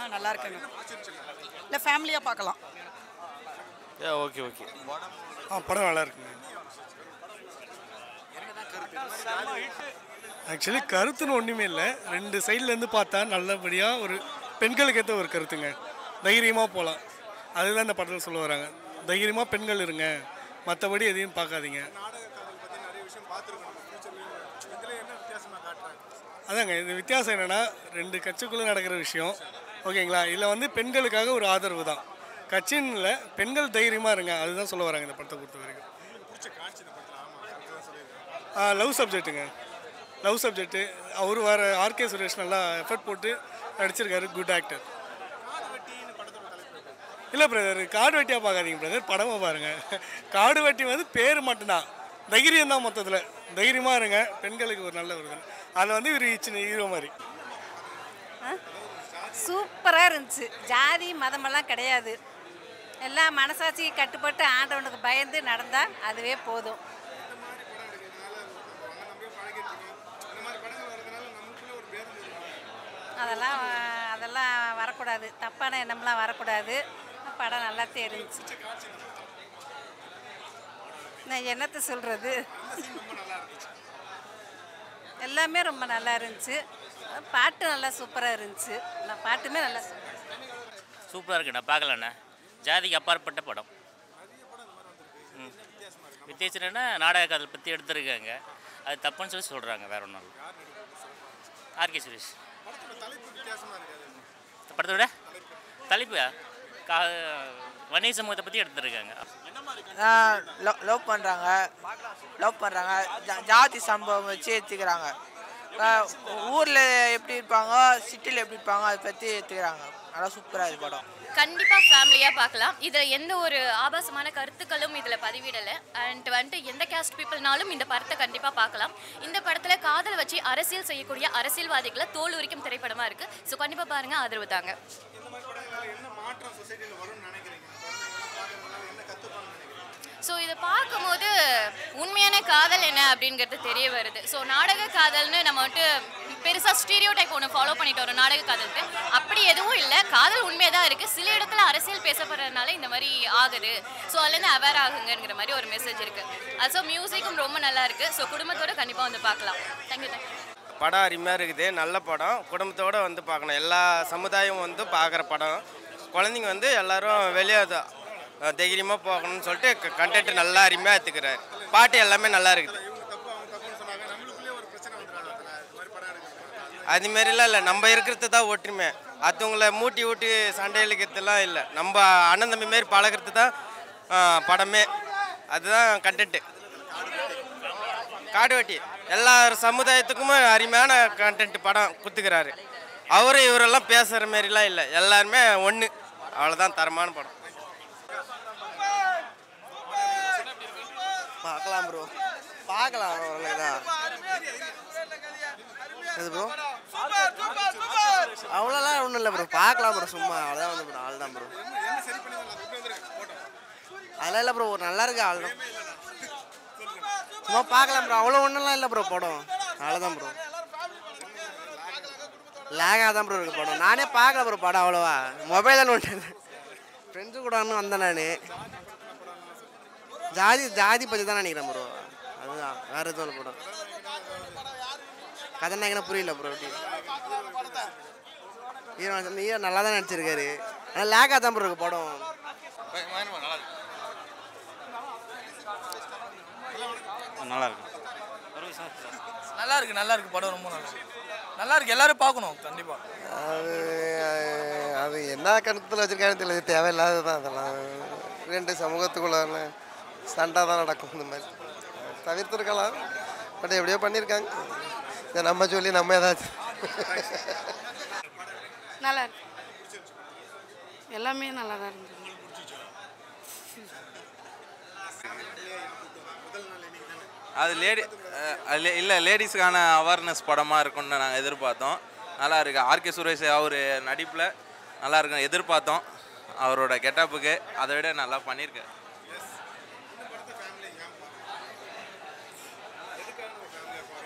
ஆ நல்லா இருக்குங்க இல்லை ஃபேமிலியாக பார்க்கலாம் ஏ ஓகே ஓகே ஆ படம் நல்லா இருக்குங்க ஆக்சுவலி கருத்துன்னு ஒன்றுமே இல்லை ரெண்டு சைட்லேருந்து பார்த்தா நல்லபடியாக ஒரு பெண்களுக்கு ஏற்ற ஒரு கருத்துங்க தைரியமாக போகலாம் அதுதான் இந்த படத்தில் சொல்ல வராங்க தைரியமாக பெண்கள் இருங்க மற்றபடி எதையும் பார்க்காதீங்க அதாங்க இது வித்தியாசம் என்னென்னா ரெண்டு கட்சிக்குள்ளே நடக்கிற விஷயம் ஓகேங்களா இதில் வந்து பெண்களுக்காக ஒரு ஆதரவு தான் கட்சின்னு இல்லை பெண்கள் தைரியமாக இருங்க அதுதான் சொல்ல வராங்க இந்த படத்தை பொறுத்த வரைக்கும் லவ் சப்ஜெக்ட்டுங்க லவ் சப்ஜெக்ட்டு அவர் வர ஆர்கே சுரேஷ் நல்லா எஃபர்ட் போட்டு நடிச்சிருக்காரு குட் ஆக்டர் இல்லை பிரதர் காடு வெட்டியாக பார்க்காதீங்க பிரதர் படமாக பாருங்கள் காடு வெட்டி வந்து பேர் மட்டும்தான் தைரியம் தான் மொத்தத்தில் தைரியமாக இருங்க பெண்களுக்கு ஒரு நல்ல ஒரு அதில் வந்து இவர் சின்ன ஹீரோ மாதிரி சூப்பராக இருந்துச்சு ஜாதி மதமெல்லாம் கிடையாது எல்லாம் மனசாட்சிக்கு கட்டுப்பட்டு ஆண்டவனுக்கு பயந்து நடந்தால் அதுவே போதும் அதெல்லாம் அதெல்லாம் வரக்கூடாது தப்பான எண்ணம்லாம் வரக்கூடாது படம் நல்லா தெரிஞ்சுச்சு நான் என்னத்தை சொல்கிறது எல்லாமே ரொம்ப நல்லா இருந்துச்சு பாட்டு நல்லா சூப்பராக இருந்துச்சு நான் பாட்டுமே நல்லா சூப்பராக இருக்குண்ணா பார்க்கலண்ணா ஜாதிக்கு அப்பாற்பட்ட படம் ம் வித்தியாசம் என்னன்னா நாடக கதை பற்றி எடுத்திருக்காங்க அது தப்புன்னு சொல்லி சொல்கிறாங்க வேற ஒன்றும் இல்லை ஆர்கே சுரேஷ் படத்தை விட தலைப்பு கா வன்னிய சமூகத்தை பற்றி எடுத்திருக்காங்க லவ் பண்ணுறாங்க லவ் பண்ணுறாங்க ஜாதி சம்பவம் வச்சு எடுத்துக்கிறாங்க ஊரில் எப்படி இருப்பாங்க சிட்டியில் எப்படி இருப்பாங்க அதை பற்றி எடுத்துக்கிறாங்க நல்லா சூப்பராக இது படம் கண்டிப்பாக ஃபேமிலியாக பார்க்கலாம் இதில் எந்த ஒரு ஆபாசமான கருத்துக்களும் இதில் பதிவிடலை அண்ட் வந்துட்டு எந்த கேஸ்ட் பீப்புள்னாலும் இந்த படத்தை கண்டிப்பாக பார்க்கலாம் இந்த படத்தில் காதல் வச்சு அரசியல் செய்யக்கூடிய அரசியல்வாதிகளை தோல் உரிக்கும் திரைப்படமாக இருக்குது ஸோ கண்டிப்பாக பாருங்கள் ஆதரவு தாங்க ஸோ இதை பார்க்கும்போது உண்மையான காதல் என்ன அப்படிங்கிறது தெரிய வருது ஸோ நாடக காதல்னு நம்ம வந்துட்டு பெருசாக ஸ்டீரியோ டைப் ஒன்று ஃபாலோ பண்ணிட்டு வரோம் நாடக காதலுக்கு அப்படி எதுவும் இல்லை காதல் உண்மையாக தான் இருக்குது சில இடத்துல அரசியல் பேசப்படுறதுனால இந்த மாதிரி ஆகுது ஸோ அதுலேருந்து அவேர் ஆகுங்கிற மாதிரி ஒரு மெசேஜ் இருக்குது ஆல்சோ மியூசிக்கும் ரொம்ப நல்லா இருக்குது ஸோ குடும்பத்தோட கண்டிப்பாக வந்து பார்க்கலாம் தேங்க்யூ தேங்க்யூ படம் அருமையாக இருக்குது நல்ல படம் குடும்பத்தோடு வந்து பார்க்கணும் எல்லா சமுதாயம் வந்து பார்க்குற படம் குழந்தைங்க வந்து எல்லாரும் வெளியே தைரியமாக போகணும்னு சொல்லிட்டு கண்டென்ட் நல்லா அருமையாக எடுத்துக்கிறாரு பாட்டு எல்லாமே நல்லா இருக்குது அது மாரிலாம் இல்லை நம்ம இருக்கிறது தான் ஒற்றுமை அடுத்தவங்கள மூட்டி ஊட்டி சண்டை இழுக்கிறதுலாம் இல்லை நம்ம அண்ணன் தம்பி மாரி பழகிறது தான் ஆ, படமே அதுதான் கண்டென்ட்டு காடுவெட்டி எல்லா சமுதாயத்துக்குமே அருமையான கண்டென்ட் படம் கொடுத்துக்கிறாரு அவரு இவரெல்லாம் பேசுகிற மாரிலாம் இல்லை எல்லாருமே ஒன்று அவ்வளோதான் தரமான படம் பார்க்கலாம் ப்ரோ பார்க்கலாம் அவ்வளோதான் இது ப்ரோ அவ்வளோலாம் ஒன்றும் இல்லை ப்ரோ பார்க்கலாம் ப்ரோ சும்மா அவ்வளோதான் வந்து ப்ரோ ஆள் தான் ப்ரோ அதெல்லாம் இல்லை ப்ரோ நல்லா இருக்கு ஆள் தான் சும்மா பார்க்கலாம் ப்ரோ அவ்வளோ ஒன்றும்லாம் இல்லை ப்ரோ படம் அவ்வளோதான் ப்ரோ லேகாக தான் ப்ரோ இருக்கு படம் நானே பார்க்கல ப்ரோ படம் அவ்வளோவா மொபைலில் ஒன்று ஃப்ரெண்ட்ஸு கூட இன்னும் வந்தேன் நான் ஜாதி ஜாதி பற்றி தான் நினைக்கிறேன் ப்ரோ அதுதான் வேறு எதுவும் இல்லை படம் கதை என்ன புரியல ப்ரோ அப்படி ஹீரோ அந்த ஹீரோ நல்லா தான் நடிச்சிருக்காரு ஆனால் லேக்காக தான் ப்ரோ இருக்கு படம் நல்லா இருக்கு நல்லா இருக்கு நல்லா இருக்கு படம் ரொம்ப நல்லா இருக்கு நல்லா இருக்கு எல்லாரும் பார்க்கணும் கண்டிப்பா அது அது என்ன கருத்தில் வச்சிருக்கான்னு தெரியல இது தேவையில்லாதது தான் அதெல்லாம் ரெண்டு சமூகத்துக்குள்ள சண்டை தான் நடக்கும் இந்த மாதிரி தவிர்த்துருக்கலாம் பட் எப்படியோ பண்ணியிருக்காங்க இதை நம்ம சொல்லி நம்ம ஏதாச்சும் நல்லா இருக்கு எல்லாமே நல்லா தான் இருந்தது அது லேடி இல்லை லேடிஸுக்கான அவேர்னஸ் படமாக இருக்கும்னு நாங்கள் எதிர்பார்த்தோம் நல்லா இருக்கு ஆர்கே சுரேஷ் அவர் நடிப்பில் நல்லா இருக்கும் எதிர்பார்த்தோம் அவரோட கெட்டப்புக்கு அதை விட நல்லா பண்ணியிருக்காரு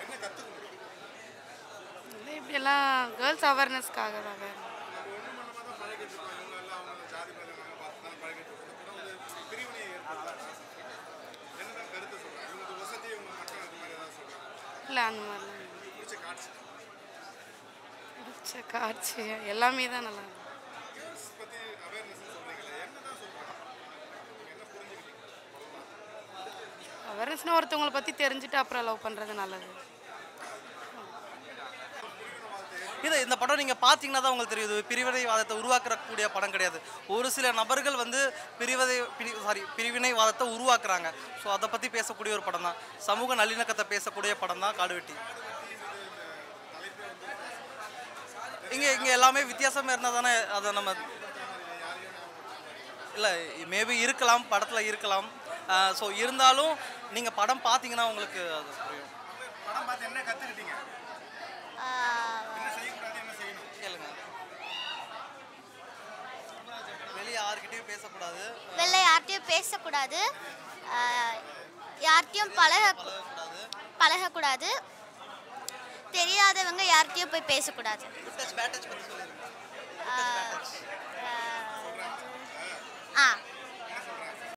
இல்லை இப்படியெல்லாம் கேர்ள்ஸ் அவேர்னஸ்க்காக தான் வேறு இல்லை அந்த மாதிரிலாம் பிடிச்ச காட்சி எல்லாமே தான் நல்லா இருக்கு. அவேர்னஸ்னா ஒருத்தவங்களை பற்றி தெரிஞ்சுட்டு அப்புறம் லவ் பண்ணுறது நல்லது இது இந்த படம் நீங்கள் பார்த்தீங்கன்னா தான் உங்களுக்கு தெரியுது பிரிவினைவாதத்தை உருவாக்கக்கூடிய படம் கிடையாது ஒரு சில நபர்கள் வந்து பிரிவதை சாரி பிரிவினைவாதத்தை உருவாக்குறாங்க ஸோ அதை பற்றி பேசக்கூடிய ஒரு படம் தான் சமூக நல்லிணக்கத்தை பேசக்கூடிய படம் தான் காடுவெட்டி இங்கே இங்கே எல்லாமே வித்தியாசமாக இருந்தால் தானே அதை நம்ம இல்லை மேபி இருக்கலாம் படத்தில் இருக்கலாம் ஸோ இருந்தாலும் நீங்கள் படம் பார்த்தீங்கன்னா உங்களுக்கு அது புரியும் படம் பார்த்து என்ன கற்றுக்கிட்டீங்க என்ன செய்யக்கூடாது என்ன செய்யணும் கேளுங்க வெளியே யார்கிட்டயும் பேசக்கூடாது வெளில யார்கிட்டயும் பேசக்கூடாது ஆஹ், யார்கிட்டயும் பழக பழகக்கூடாது தெரியாதவங்க யார்கிட்டயும் போய் பேசக்கூடாது குட் டச் பேட் டச் பற்றி சொல்லிடுங்க